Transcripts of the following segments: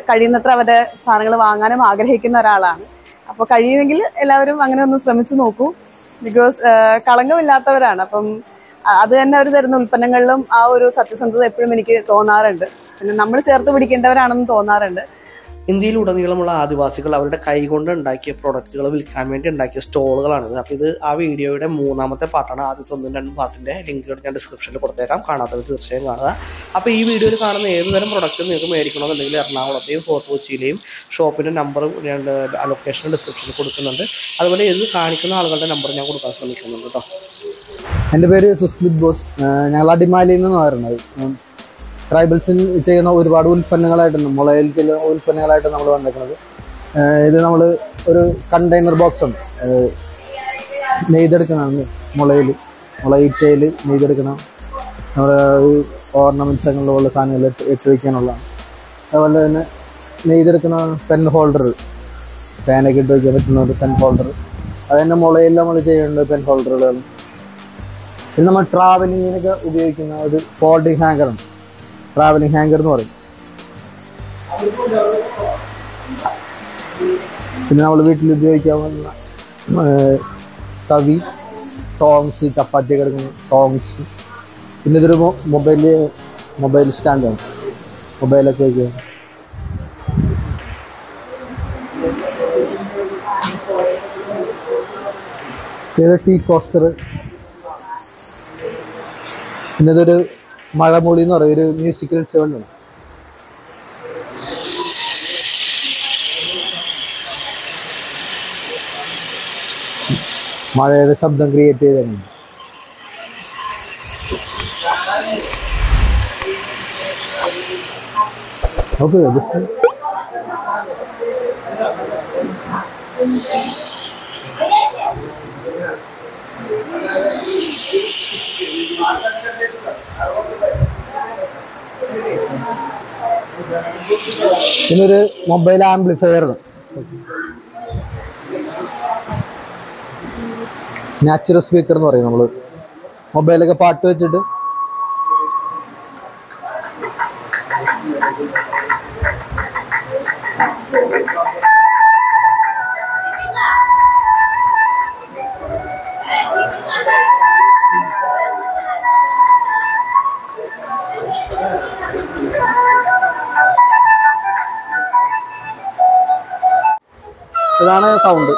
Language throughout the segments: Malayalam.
കഴിയുന്നത്ര അവരുടെ സാധനങ്ങൾ വാങ്ങാനും ആഗ്രഹിക്കുന്ന ഒരാളാണ് അപ്പോൾ കഴിയുമെങ്കിൽ എല്ലാവരും അങ്ങനെ ഒന്ന് ശ്രമിച്ചു നോക്കൂ ബിക്കോസ് കളങ്കമില്ലാത്തവരാണ് അപ്പം അ- അത് തന്നെ അവർ തരുന്ന ഉൽപ്പന്നങ്ങളിലും ആ ഒരു സത്യസന്ധത എപ്പോഴും എനിക്ക് തോന്നാറുണ്ട് പിന്നെ നമ്മൾ ചേർത്ത് പിടിക്കേണ്ടവരാണെന്ന് തോന്നാറുണ്ട് ഇന്ത്യയിലുടനീളമുള്ള ആദിവാസികൾ അവരുടെ കൈകൊണ്ട് ഉണ്ടാക്കിയ പ്രൊഡക്റ്റുകൾ വിൽക്കാൻ വേണ്ടി ഉണ്ടാക്കിയ സ്റ്റോളുകളാണിത് അപ്പോൾ ഇത് ആ വീഡിയോയുടെ മൂന്നാമത്തെ പാർട്ടാണ് ആദ്യത്തെ ഒന്നും രണ്ടും പാർട്ടിൻ്റെ ലിങ്കുകൾ ഞാൻ ഡിസ്ക്രിപ്ഷനിൽ കൊടുത്തേക്കാം കാണാത്തവർ തീർച്ചയായും കാണുക അപ്പോൾ ഈ വീഡിയോയിൽ കാണുന്ന ഏത് തരം പ്രൊഡക്റ്റ് നിങ്ങൾക്ക് മേടിക്കണമെന്നുണ്ടെങ്കിൽ എറണാകുളത്തെയും ഫോർട്ട് കൊച്ചിയിലെയും ഷോപ്പിൻ്റെ നമ്പറും രണ്ട് ലൊക്കേഷൻ ഡിസ്ക്രിപ്ഷനിൽ കൊടുക്കുന്നുണ്ട് അതുപോലെ ഇത് കാണിക്കുന്ന ആളുകളുടെ നമ്പർ ഞാൻ കൊടുക്കാൻ ശ്രമിക്കുന്നുണ്ട് കേട്ടോ എൻ്റെ പേര് സുസ്മിത് ബോസ് ഏഹ് ഞങ്ങൾ അടിമാലിയിൽ നിന്ന് വരുന്നത് ഉം. ട്രൈബൽസിൽ ചെയ്യുന്ന ഒരുപാട് ഉൽപ്പന്നങ്ങളായിട്ട് മുളയിൽ ചില ഉൽപ്പന്നങ്ങളായിട്ട് നമ്മൾ വന്നേക്കുന്നത് ഏഹ് ഇത് നമ്മൾ ഒരു കണ്ടെയ്നർ ബോക്സ് ഉണ്ട് ഏഹ് നെയ്തെടുക്കണതാണ് മുളയിൽ മുള ഈറ്റയിൽ നെയ്തെടുക്കണം നമ്മുടെ ഈ ഓർണമെൻറ്റ്സ് അങ്ങനെയുള്ള സാധനങ്ങൾ ഇട്ട് ഇട്ട് വയ്ക്കാനുള്ളതാണ് അതുപോലെ തന്നെ നെയ്തെടുക്കുന്ന പെൻ ഹോൾഡർ പേനൊക്കെ ഇട്ട് വയ്ക്കാൻ പറ്റുന്ന ഒരു പെൻ ഹോൾഡർ അത് തന്നെ മുളയിൽ നമ്മൾ ചെയ്യേണ്ട പെൻ ഹോൾഡറുകളാണ് പിന്നെ നമ്മൾ ട്രാവലിങ്ങിനൊക്കെ ഉപയോഗിക്കുന്ന ഒരു ഫോൾഡിങ് ഹാങ്കർ ഉണ്ട് ട്രാവലിംഗ് ഹാങ്കർ എന്ന് പറയും പിന്നെ നമ്മൾ വീട്ടിൽ ഉപയോഗിക്കാവുന്ന ഏഹ്, തവി ടോങ്സ് ചപ്പാത്തി കിടക്കുന്ന ടോങ്സ് പിന്നെ ഇതൊരു മൊബൈൽ മൊബൈൽ സ്റ്റാൻഡാണ് മൊബൈലൊക്കെ വയ്ക്കുക ഇത് ടീ കോസ്റ്റർ പിന്നെ ഇതൊരു മഴമൂളി എന്ന് പറയും ഒരു മ്യൂസിക്കൽ ഇൻസ്ട്രുമെന്റ് ആണ് മഴയുടെ ശബ്ദം ക്രിയേറ്റ് ചെയ്താണ് ഓക്കെ ജസ്റ്റ് പിന്നൊരു മൊബൈൽ ആംപ്ലിഫയർ നാച്ചുറൽ സ്പീക്കർ എന്ന് പറയും നമ്മൾ മൊബൈലൊക്കെ പാട്ട് വെച്ചിട്ട് ഇതാണ് സൗണ്ട്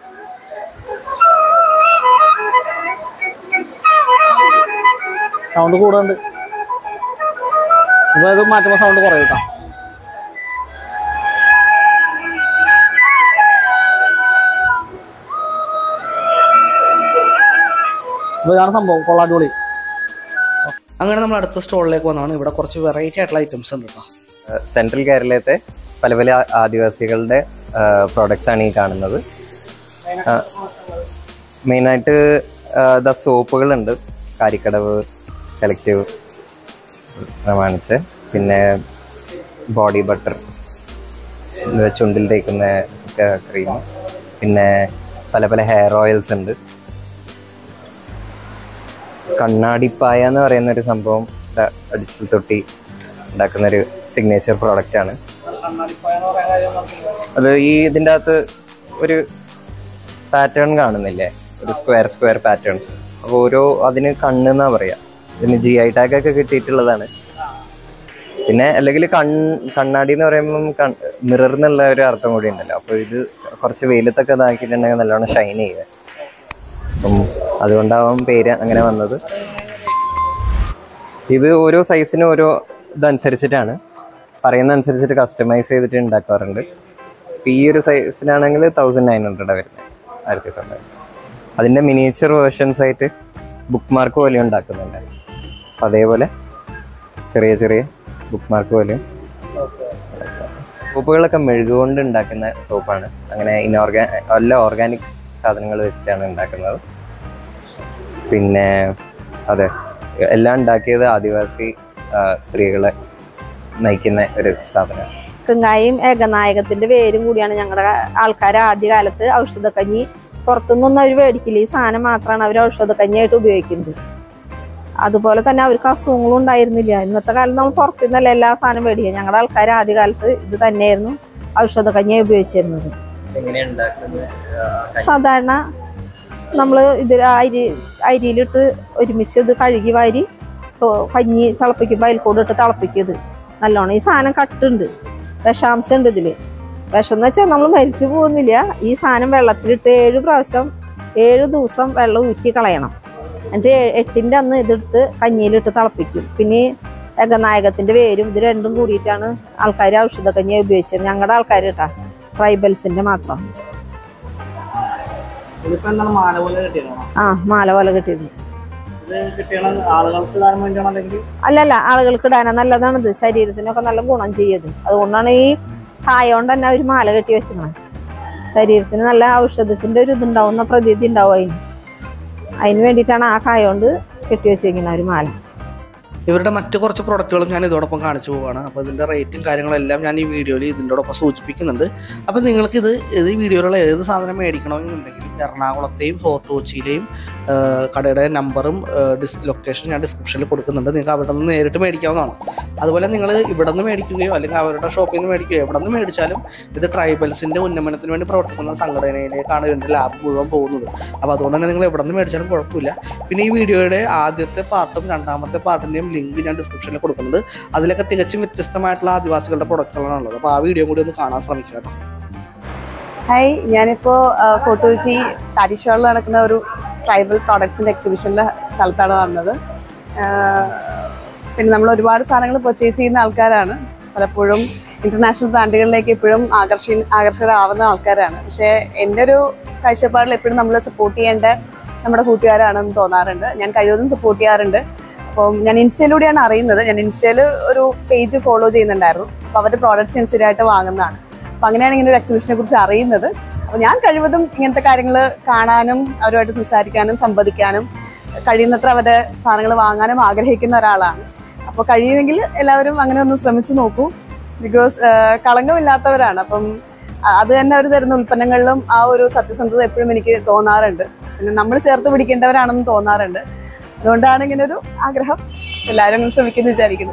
സൗണ്ട് കൂടുന്നുണ്ട് ഇപ്പൊ ഇത് മാറ്റുമ്പോൾ സൗണ്ട് കുറയും കേട്ടോ ഇപ്പൊ ഇതാണ് സംഭവം കൊള്ളാടിപൊളി അങ്ങനെ നമ്മൾ അടുത്ത സ്റ്റോളിലേക്ക് വന്നതാണ് ഇവിടെ കുറച്ച് വെറൈറ്റി ആയിട്ടുള്ള ഐറ്റംസ് ഉണ്ട് കേട്ടോ സെൻട്രൽ കേരളത്തെ പല പല ആദിവാസികളുടെ പ്രോഡക്റ്റ്സ് ആണ് ഈ കാണുന്നത് മെയിനായിട്ട് ദ സോപ്പുകളുണ്ട് കാരിക്കടവ് കളക്റ്റീവ് പ്രമാണിച്ച് പിന്നെ ബോഡി ബട്ടർ ചുണ്ടിൽ തേക്കുന്ന ക്രീം പിന്നെ പല പല ഹെയർ ഓയിൽസ് ഉണ്ട് കണ്ണാടിപ്പായ എന്ന് പറയുന്ന ഒരു സംഭവം ദ അടിച്ചിൽ തൊട്ടി ഉണ്ടാക്കുന്ന ഒരു സിഗ്നേച്ചർ പ്രോഡക്റ്റ് ആണ് അത് ഈ ഇതിൻ്റെ അകത്ത് ഒരു പാറ്റേൺ കാണുന്നില്ലേ ഒരു സ്ക്വയർ സ്ക്വയർ പാറ്റേൺ അപ്പോൾ ഓരോ അതിന് കണ്ണെന്നാ പറയാ ഇതിന് ജി ഐ ടാഗ് ഒക്കെ കിട്ടിയിട്ടുള്ളതാണ് പിന്നെ അല്ലെങ്കിൽ കൺ കണ്ണാടി എന്ന് പറയുമ്പം മിറർ എന്നുള്ള ഒരു അർത്ഥം കൂടി ഉണ്ടല്ലോ അപ്പോൾ ഇത് കുറച്ച് വെയിലത്തൊക്കെ ഇതാക്കിയിട്ടുണ്ടെങ്കിൽ നല്ലോണം ഷൈൻ ചെയ്യുക അപ്പം അതുകൊണ്ടാവാം പേര് അങ്ങനെ വന്നത് ഇത് ഓരോ സൈസിനും ഓരോ ഇതനുസരിച്ചിട്ടാണ് പറയുന്ന അനുസരിച്ചിട്ട് കസ്റ്റമൈസ് ചെയ്തിട്ട് ഉണ്ടാക്കാറുണ്ട് ഇപ്പം ഈ ഒരു സൈസിനാണെങ്കിൽ തൗസൻഡ് നയൻ ഹൺഡ്രഡ് വരുന്നത് ആയിരത്തി തൊള്ളായിരം അതിൻ്റെ മിനിയേച്ചർ വേർഷൻസ് ആയിട്ട് ബുക്ക് മാർക്ക് പോലെ ഉണ്ടാക്കുന്നുണ്ട് അപ്പം അതേപോലെ ചെറിയ ചെറിയ ബുക്ക് മാർക്ക് പോലെയും സോപ്പുകളൊക്കെ മെഴുകുകൊണ്ട് ഉണ്ടാക്കുന്ന സോപ്പാണ് അങ്ങനെ ഇനോർഗാ എല്ലാ ഓർഗാനിക് സാധനങ്ങൾ വെച്ചിട്ടാണ് ഉണ്ടാക്കുന്നത് പിന്നെ അതെ എല്ലാം ഉണ്ടാക്കിയത് ആദിവാസി ആ, സ്ത്രീകളെ നയിക്കുന്ന ഒരു സ്ഥാപനമാണ് കുങ്ങായും ഏകനായകത്തിന്റെ വേരും കൂടിയാണ് ഞങ്ങളുടെ ആൾക്കാർ ആദ്യകാലത്ത് ഔഷധക്കഞ്ഞി പുറത്തുനിന്നൊന്നും അവർ മേടിക്കില്ല ഈ സാധനം മാത്രമാണ് അവർ ഔഷധക്കഞ്ഞിയായിട്ട് ഉപയോഗിക്കുന്നത് അതുപോലെ തന്നെ അവർക്ക് അസുഖങ്ങളും ഉണ്ടായിരുന്നില്ല ഇന്നത്തെ കാലത്ത് നമ്മൾ പുറത്തുനിന്നല്ല എല്ലാ സാധനം മേടിക്കുക ഞങ്ങളുടെ ആൾക്കാർ ആദ്യ കാലത്ത് ഇത് തന്നെയായിരുന്നു ഔഷധ കഞ്ഞി ഉപയോഗിച്ചിരുന്നത് എങ്ങനെയാണ് ഉണ്ടാക്കുന്നത് സാധാരണ നമ്മൾ ഇത് അരി അരിയിലിട്ട് ഒരുമിച്ച് ഇത് കഴുകി വാരി ചോ കഞ്ഞി തിളപ്പിക്കുമ്പോൾ അതിൽ കൂടെ ഇട്ട് തിളപ്പിക്കും ഇത് നല്ലോണം ഈ സാധനം കട്ടുണ്ട് വിഷാംശം ഉണ്ട് ഇതിൽ വിഷം എന്ന് വെച്ചാൽ നമ്മൾ മരിച്ചു പോകുന്നില്ല ഈ സാധനം വെള്ളത്തിലിട്ട് ഏഴ് പ്രാവശ്യം ഏഴ് ദിവസം വെള്ളം ഊറ്റി കളയണം എന്നിട്ട് ഏ- എട്ടിൻ്റെ അന്ന് ഇതെടുത്ത് കഞ്ഞിയിലിട്ട് തിളപ്പിക്കും പിന്നെ ഏകനായകത്തിൻ്റെ വേരും ഇത് രണ്ടും കൂടിയിട്ടാണ് ആൾക്കാർ ഔഷധ കഞ്ഞി ഉപയോഗിച്ചത് ഞങ്ങളുടെ ആൾക്കാർ കേട്ടാ ട്രൈബൽസിൻ്റെ മാത്രം ഇതിപ്പോ എന്താണ് മാല പോലെ കിട്ടിയതാണോ ആ മാല പോലെ കിട്ടിയത് ഇത് കിട്ടിയണ ആളുകൾക്ക് ഇടാൻ വേണ്ടിയാണോ അല്ലെങ്കിൽ അല്ലല്ല ആളുകൾക്ക് ഇടാനാ നല്ലതാണിത് ശരീരത്തിനൊക്കെ നല്ല ഗുണം ചെയ്യത് അതുകൊണ്ടാണ് ഈ കായ കൊണ്ട് തന്നെ അവർ മാല കെട്ടി വെച്ചിരിക്കണം ശരീരത്തിന് നല്ല ഔഷധത്തിന്റെ ഒരു ഇതുണ്ടാവുന്ന പ്രതീതി ഉണ്ടാവും അതിന് അതിന് വേണ്ടിയിട്ടാണ് ആ കായ കൊണ്ട് കെട്ടി വെച്ചിരിക്കുന്നത് ഒരു മാല ഇവരുടെ മറ്റ് കുറച്ച് പ്രൊഡക്റ്റുകളും ഞാൻ ഇതോടൊപ്പം കാണിച്ചു പോവുകയാണ് അപ്പോൾ ഇതിൻ്റെ റേറ്റും കാര്യങ്ങളെല്ലാം ഞാൻ ഈ വീഡിയോയിൽ ഇതിൻ്റെയോടൊപ്പം സൂചിപ്പിക്കുന്നുണ്ട് അപ്പോൾ നിങ്ങൾക്ക് ഇത് ഇത് ഈ വീഡിയോയിലുള്ള ഏത് സാധനം മേടിക്കണമെന്നുണ്ടെങ്കിൽ എറണാകുളത്തെയും ഫോർട്ട് കൊച്ചിയിലെയും ആ, കടയുടെ നമ്പറും ഡിസ് ലൊക്കേഷൻ ഞാൻ ഡിസ്ക്രിപ്ഷനിൽ കൊടുക്കുന്നുണ്ട് നിങ്ങൾക്ക് അവിടെ നിന്ന് നേരിട്ട് മേടിക്കാവുന്നതാണ് അതുപോലെ നിങ്ങൾ ഇവിടെ നിന്ന് മേടിക്കുകയോ അല്ലെങ്കിൽ അവരുടെ ഷോപ്പിൽ നിന്ന് മേടിക്കുകയോ എവിടെ നിന്ന് മേടിച്ചാലും ഇത് ട്രൈബൽസിൻ്റെ ഉന്നമനത്തിന് വേണ്ടി പ്രവർത്തിക്കുന്ന സംഘടനയിലേക്കാണ് ഇതിൻ്റെ ലാഭം മുഴുവൻ പോകുന്നത് അപ്പോൾ അതുകൊണ്ട് തന്നെ നിങ്ങൾ എവിടെ നിന്ന് മേടിച്ചാലും കുഴപ്പമില്ല പിന്നെ ഈ വീഡിയോയുടെ ആദ്യത്തെ പാർട്ടും രണ്ടാമത്തെ പാർട്ടിൻ്റെയും ലിങ്ക് ഞാൻ ഡിസ്ക്രിപ്ഷനിൽ കൊടുക്കുന്നുണ്ട് അതിലൊക്കെ തികച്ചും വ്യത്യസ്തമായിട്ടുള്ള ആദിവാസികളുടെ പ്രൊഡക്റ്റുകളാണ് ഉള്ളത് അപ്പോൾ ആ വീഡിയോ കൂടി ഒന്ന് കാണാൻ ശ്രമിക്കുക കേട്ടോ ഹായ് ഞാനിപ്പോൾ ഫോർട്ട് കൊച്ചി പാരിഷോളിൽ നടക്കുന്ന ഒരു ട്രൈബൽ പ്രോഡക്ട്സിൻ്റെ എക്സിബിഷനിലെ സ്ഥലത്താണ് വന്നത് ആഹ് പിന്നെ നമ്മൾ ഒരുപാട് സാധനങ്ങൾ പർച്ചേസ് ചെയ്യുന്ന ആൾക്കാരാണ് പലപ്പോഴും ഇന്റർനാഷണൽ ബ്രാൻഡുകളിലേക്ക് എപ്പോഴും ആകർഷി ആകർഷകരാവുന്ന ആൾക്കാരാണ് പക്ഷേ എൻ്റെ ഒരു കാഴ്ചപ്പാടിൽ എപ്പോഴും നമ്മൾ സപ്പോർട്ട് ചെയ്യേണ്ട നമ്മുടെ കൂട്ടുകാരാണെന്ന് തോന്നാറുണ്ട് ഞാൻ കഴിവതും സപ്പോർട്ട് ചെയ്യാറുണ്ട് അപ്പം ഞാൻ ഇൻസ്റ്റയിലൂടെയാണ് അറിയുന്നത് ഞാൻ ഇൻസ്റ്റയിൽ ഒരു പേജ് ഫോളോ ചെയ്യുന്നുണ്ടായിരുന്നു അപ്പോൾ അവരുടെ പ്രോഡക്റ്റ്സ് സ്ഥിരമായിട്ട് വാങ്ങുന്നതാണ് അപ്പം അങ്ങനെയാണ് ഇങ്ങനെ ഒരു എക്സിബിഷനെ കുറിച്ച് അറിയുന്നത് അപ്പോൾ ഞാൻ കഴിവതും ഇങ്ങനത്തെ കാര്യങ്ങൾ കാണാനും അവരുമായിട്ട് സംസാരിക്കാനും സംവദിക്കാനും കഴിയുന്നത്ര അവരുടെ സാധനങ്ങൾ വാങ്ങാനും ആഗ്രഹിക്കുന്ന ഒരാളാണ് അപ്പോൾ കഴിയുമെങ്കിൽ എല്ലാവരും അങ്ങനെ ഒന്ന് ശ്രമിച്ചു നോക്കൂ ബിക്കോസ് കളങ്കമില്ലാത്തവരാണ് അപ്പം അ- അത് തന്നെ അവർ തരുന്ന ഉൽപ്പന്നങ്ങളിലും ആ ഒരു സത്യസന്ധത എപ്പോഴും എനിക്ക് തോന്നാറുണ്ട് പിന്നെ നമ്മൾ ചേർത്ത് പിടിക്കേണ്ടവരാണെന്ന് തോന്നാറുണ്ട് അതുകൊണ്ടാണ് ഇങ്ങനെ ഒരു ആഗ്രഹം എല്ലാവരും അങ്ങനെ ശ്രമിക്കുന്നു വിചാരിക്കുന്നു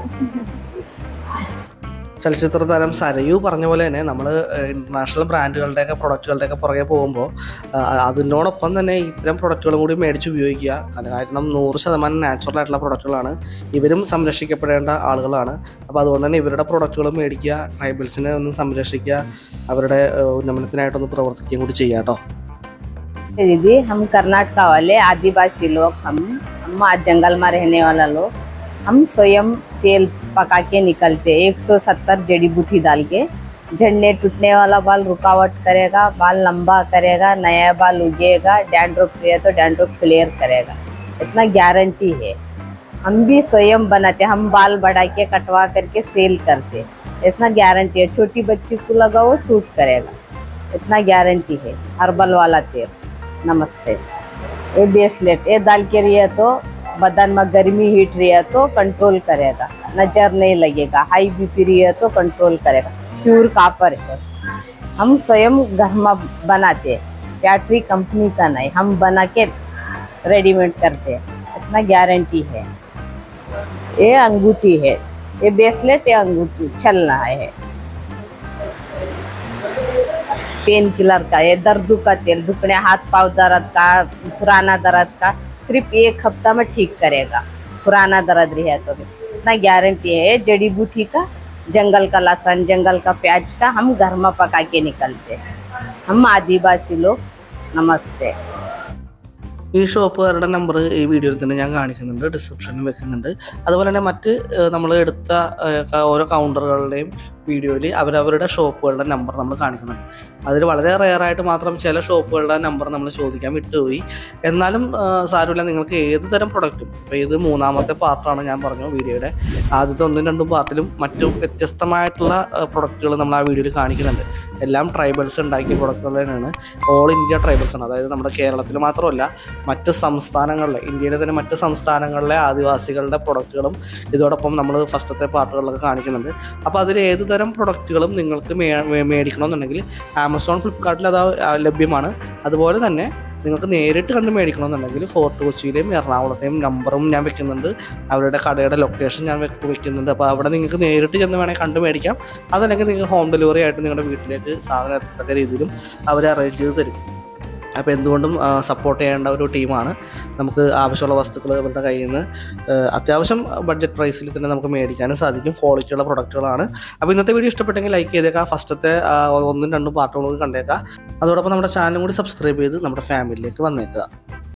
ചലച്ചിത്ര താരം സരയു പറഞ്ഞ പോലെ തന്നെ നമ്മൾ ഇന്റർനാഷണൽ ബ്രാൻഡുകളുടെയൊക്കെ പ്രൊഡക്റ്റുകളുടെയൊക്കെ പുറകെ പോകുമ്പോൾ അതിനോടൊപ്പം തന്നെ ഇത്തരം പ്രൊഡക്റ്റുകളും കൂടി മേടിച്ച് ഉപയോഗിക്കുക കാരണം കാരണം നൂറ് ശതമാനം നാച്ചുറൽ ആയിട്ടുള്ള പ്രൊഡക്റ്റുകളാണ് ഇവരും സംരക്ഷിക്കപ്പെടേണ്ട ആളുകളാണ് അപ്പോൾ അതുകൊണ്ട് തന്നെ ഇവരുടെ പ്രൊഡക്റ്റുകൾ മേടിക്കുക ട്രൈബൽസിനെ ഒന്ന് സംരക്ഷിക്കുക അവരുടെ ഏഹ്, ഉന്നമനത്തിനായിട്ടൊന്ന് പ്രവർത്തിക്കുകയും കൂടി ചെയ്യുക കേട്ടോ दीदी हम कर्नाटका वाले आदिवासी लोग हम हम आज जंगल में रहने वाला लोग हम स्वयं तेल पका के निकलते 170 जड़ी बूटी डाल के झड़ने टूटने वाला बाल रुकावट करेगा बाल लंबा करेगा नया बाल उगेगा डैंड्रफ है तो डैंड्रफ क्लियर करेगा इतना गारंटी है हम भी स्वयं बनाते हम बाल बढ़ा के कटवा करके सेल करते इतना गारंटी है छोटी बच्ची को लगाओ सूट करेगा इतना गारंटी है हर्बल वाला तेल नमस्ते ये ब्रेसलेट ये डाल के रही है तो बदन में गर्मी हीट रही है तो कंट्रोल करेगा नजर नहीं लगेगा हाई बीपी रही है तो कंट्रोल करेगा प्योर कापर है हम स्वयं घर में बनाते हैं फैक्ट्री कंपनी का नहीं हम बना के रेडीमेड करते हैं इतना गारंटी है ये अंगूठी है ये ब्रेसलेट ये अंगूठी चलना है पेन किलर का ये दर्द का तेल दुखने हाथ पाव दर्द का पुराना दर्द का सिर्फ एक हफ्ता में ठीक करेगा पुराना दर्द रही है तो भी इतना गारंटी है ये जड़ी बूटी का जंगल का लहसुन जंगल का प्याज का हम घर में पका के निकलते हैं हम आदिवासी लोग नमस्ते ഈ ഷോപ്പുകാരുടെ നമ്പർ ഈ വീഡിയോയിൽ തന്നെ ഞാൻ കാണിക്കുന്നുണ്ട് ഡിസ്ക്രിപ്ഷനിൽ വെക്കുന്നുണ്ട് അതുപോലെ തന്നെ മറ്റ് നമ്മൾ എടുത്ത ഏഹ്, ക- ഓരോ കൗണ്ടറുകളുടെയും വീഡിയോയിൽ അവരവരുടെ ഷോപ്പുകളുടെ നമ്പർ നമ്മൾ കാണിക്കുന്നുണ്ട് അതിൽ വളരെ റെയറായിട്ട് മാത്രം ചില ഷോപ്പുകളുടെ നമ്പർ നമ്മൾ ചോദിക്കാൻ വിട്ടുപോയി എന്നാലും ഏഹ്, സാരമില്ല നിങ്ങൾക്ക് ഏത് തരം പ്രൊഡക്റ്റും ഇപ്പോൾ ഇത് മൂന്നാമത്തെ പാർട്ടാണ് ഞാൻ പറഞ്ഞു വീഡിയോയുടെ ആദ്യത്തെ ഒന്നും രണ്ടും പാർട്ടിലും മറ്റു വ്യത്യസ്തമായിട്ടുള്ള പ്രൊഡക്റ്റുകൾ നമ്മൾ ആ വീഡിയോയിൽ കാണിക്കുന്നുണ്ട് എല്ലാം ട്രൈബൽസ് ഉണ്ടാക്കിയ പ്രൊഡക്റ്റുകൾ തന്നെയാണ് ഓൾ ഇന്ത്യ ട്രൈബൽസ് ആണ് അതായത് നമ്മുടെ കേരളത്തിൽ മാത്രമല്ല മറ്റ് സംസ്ഥാനങ്ങളിലെ ഇന്ത്യയിലെ തന്നെ മറ്റ് സംസ്ഥാനങ്ങളിലെ ആദിവാസികളുടെ പ്രൊഡക്റ്റുകളും ഇതോടൊപ്പം നമ്മൾ ഫസ്റ്റത്തെ പാർട്ടുകളിലൊക്കെ കാണിക്കുന്നുണ്ട് അപ്പോൾ അതിൽ ഏത് തരം പ്രൊഡക്റ്റുകളും നിങ്ങൾക്ക് മേ മേ- മേടിക്കണമെന്നുണ്ടെങ്കിൽ ആമസോൺ ഫ്ലിപ്കാർട്ടിൽ അത് ആ- ലഭ്യമാണ് അതുപോലെ തന്നെ നിങ്ങൾക്ക് നേരിട്ട് കണ്ട് മേടിക്കണമെന്നുണ്ടെങ്കിൽ ഫോർട്ട് കൊച്ചിയിലെയും എറണാകുളത്തെയും നമ്പറും ഞാൻ വെക്കുന്നുണ്ട് അവരുടെ കടയുടെ ലൊക്കേഷൻ ഞാൻ വെക്ക് വെക്കുന്നുണ്ട് അപ്പോൾ അവിടെ നിങ്ങൾക്ക് നേരിട്ട് ചെന്ന് വേണമെങ്കിൽ കണ്ട് മേടിക്കാം അതല്ലെങ്കിൽ നിങ്ങൾക്ക് ഹോം ഡെലിവറി ആയിട്ട് നിങ്ങളുടെ വീട്ടിലേക്ക് സാധനം എത്തത്തക്ക രീതിയിലും അവർ അറേഞ്ച് ചെയ്ത് തരും അപ്പോൾ എന്തുകൊണ്ടും സപ്പോർട്ട് ചെയ്യേണ്ട ഒരു ടീമാണ് നമുക്ക് ആവശ്യമുള്ള വസ്തുക്കൾ ഇവരുടെ കയ്യിൽ നിന്ന് ഏഹ്, അത്യാവശ്യം ബഡ്ജറ്റ് പ്രൈസിൽ തന്നെ നമുക്ക് മേടിക്കാനും സാധിക്കും ക്വാളിറ്റിയുള്ള പ്രൊഡക്റ്റുകളാണ് അപ്പോൾ ഇന്നത്തെ വീഡിയോ ഇഷ്ടപ്പെട്ടെങ്കിൽ ലൈക്ക് ചെയ്തേക്കാം ഫസ്റ്റത്തെ ആ, ഒന്നും രണ്ടും പാർട്ടുകളും കൂടി കണ്ടേക്കാം അതോടൊപ്പം നമ്മുടെ ചാനലും കൂടി സബ്സ്ക്രൈബ് ചെയ്ത് നമ്മുടെ ഫാമിലിയിലേക്ക് വന്നേക്കുക